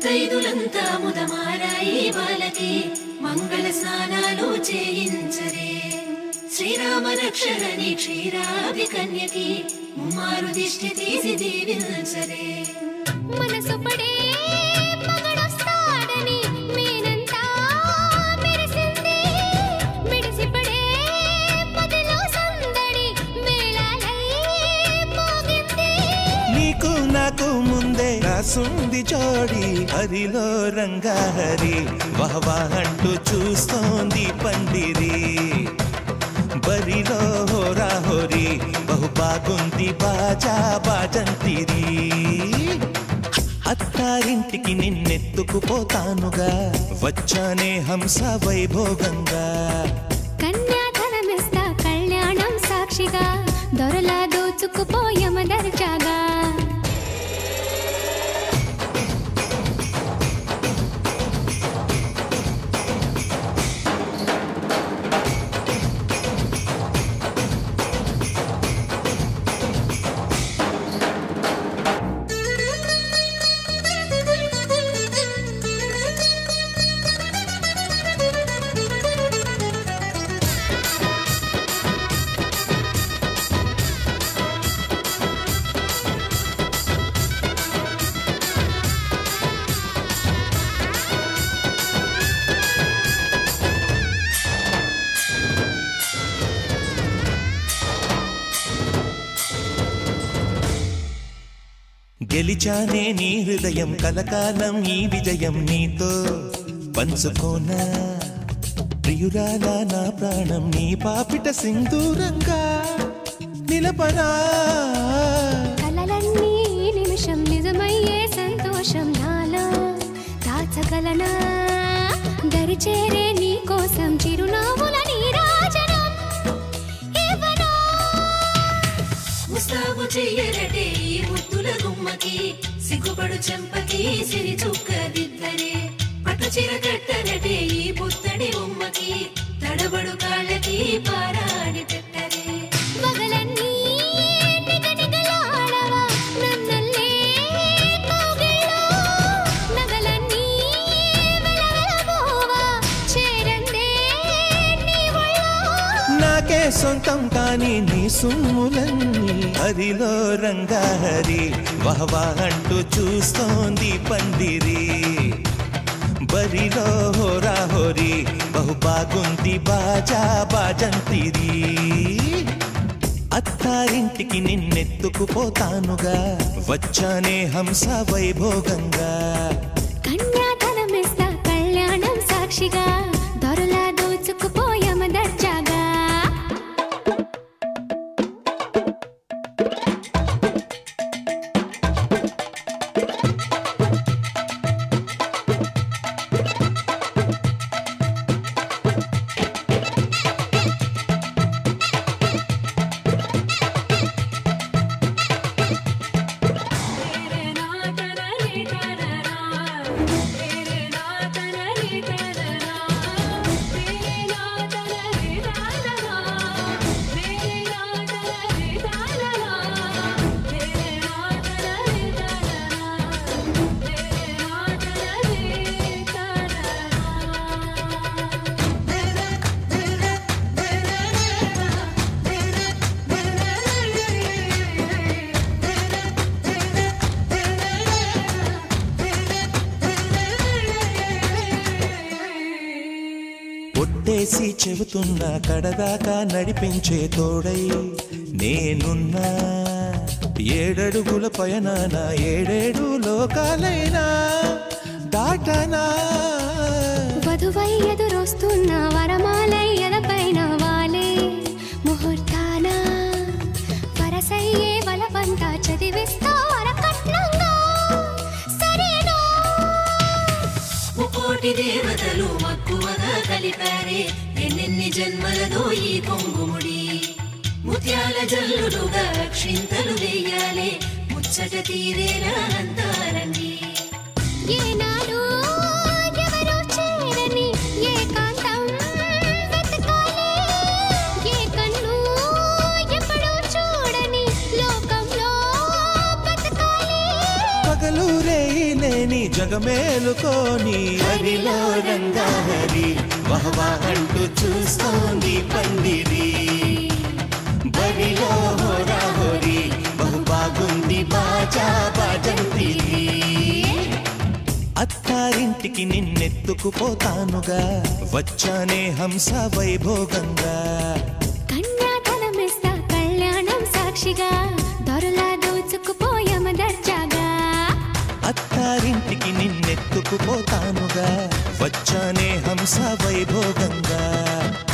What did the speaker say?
ముత్తైదులంతా ముదమారాయి బాలకి మంగళ స్నానాలు చేయించరే శ్రీరామ రక్షణని క్షీరాది కన్యకి ముమ్మారు దిష్టి తీసి దీవించరే మనసు పడే మగడొస్తాడని మేనంతా మెరిసింది మిడిసిపడే పదిలో సందడి మేళాలై మోగింది నీకు నాకు ముందే రాసుంది జోడి హరిలో రంగాహరి వహవా అంటూ చూస్తోంది పందిరి బరిలో హోరా హోరి బహు బాగుంది బాజా బాజంతిరి అత్తారింటికి నిన్నెత్తుకుపోతానుగా వచ్చానే హంస వైభోగంగా కన్యాధనమిస్తా కళ్యాణం సాక్షిగా దొరలా దోచుకుపోయమ దర్జాగా గెలిచానే నీ హృదయం కలకాలం ఈ విజయం నీతో పంచుకోనా ప్రియురాల నా ప్రాణం నీ పాపిట సింధూరంగా నిలపనా కలలన్నీ ఈ నిమిషం నిజమయ్యే సంతోషం నాలో దాచగలనా దరిచేరే నీ కోసం చిరునవ్వుల నీరాజనం ఇవ్వనా ముస్తాబు చెయ్యరటే ఈ ముద్దుల గుమ్మకి సిగ్గుపడు చెంపకి సిరి చుక్క దిద్దరే పట్టు చీర కట్టరటే ఈ పుత్తడి బొమ్మకి తడబడు కాళ్ళకి పారాడి పెట్టరే పగలన్నీ నిగనిగలాడవా నన్నల్లే కౌగిల్లో నగలన్నీ వెలవెలబోవా చేరందే నీ ఒళ్ళో నాకే సొంతం కాని నీ సుమ్ములన్నీ హరిలో రంగాహరి వహవా అంటూ చూస్తోంది పందిరి బరిలో హోరా హోరి బహు బాగుంది బాజా బాజంతిరి అత్తారింటికి నిన్నెత్తుకుపోతానుగా వచ్చానే హంస వైభోగంగా కన్యాధనమిస్తా కళ్యాణం సాక్షిగా దొరలా దోచుకుపోయమ దర్జాగా ఒట్టేసి చెబుతున్నా కడదాకా నడిపించే తోడై నేనున్నా ఏడడుగుల పయనాన ఏడేడు లోకాలైనా దాటనా వధువై ఎదురొస్తున్న వరమాలై ఎలపైన వాలే ముహూర్తాన వరసయ్యే వలపంతా చదివిస్తా వరకట్నంగా సరేనా ముకోటి దేవతలు మక్కువగా కలిపారే ఎన్నెన్ని జన్మలదో ఈ పొంగుముడి ముత్యాల జల్లులుగా క్షింతలు వేయాలే ముచ్చట తీరేలా అంతారండి ఏనాడు ఎవరూ చేరని ఏకాంతం వెతకాలి. ఏ కన్ను ఎప్పుడూ చూడని లోకంలో బతకాలి. పగలు రేయి లేని జగమేలుకోని హరిలో రంగాహరి వహవా అంటూ చూస్తోంది పందిరి బరిలో హోరా హోరి బహు బాగుంది బాజా బాజంతిరి అత్తారింటికి నిన్నెత్తుకుపోతానుగా వచ్చానే హంస వైభోగంగా కన్యాధనమిస్తా కళ్యాణం సాక్షిగా దొరలా దోచుకుపోయామ దర్జాగా అత్తారింటికి నిన్నెత్తుకుపోతానుగా వచ్చానే హంస వైభోగంగా